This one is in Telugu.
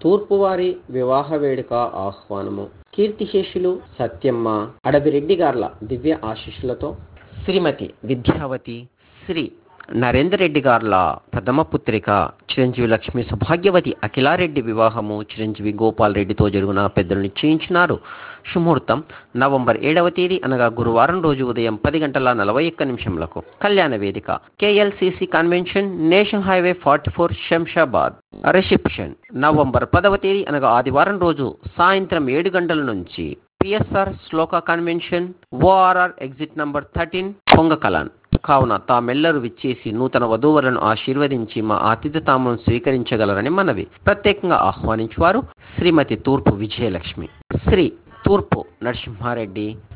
తూర్పువారి వివాహ వేడుక ఆహ్వానము కీర్తిశేషులు సత్యమ్మ అడవిరెడ్డి గార్ల దివ్య ఆశీస్సులతో శ్రీమతి విద్యావతి శ్రీ నరేందర్ రెడ్డి గార్ల ప్రథమ పుత్రిక చిరంజీవి లక్ష్మి సౌభాగ్యవతి అఖిలారెడ్డి వివాహము చిరంజీవి గోపాల్ రెడ్డితో జరుగున పెద్దలు నిశ్చయించినారు శుముహూర్తం నవంబర్ ఏడవ తేదీ అనగా గురువారం రోజు ఉదయం పది గంటల నలభై ఒక్క నిమిషంలకు కళ్యాణ వేదిక KLCC convention national highway forty four Shamshabad reception November పదవ తేదీ అనగా ఆదివారం రోజు సాయంత్రం ఏడు గంటల నుంచి PSR Shloka convention ORR exit number thirteen Pongakalan కావున తామెల్లరూ విచ్చేసి నూతన వధూవరులను ఆశీర్వదించి మా ఆతిథ్యతామును స్వీకరించగలరని మనవి ప్రత్యేకంగా ఆహ్వానించువారు శ్రీమతి తూర్పు విజయలక్ష్మి శ్రీ తూర్పు నరసింహారెడ్డి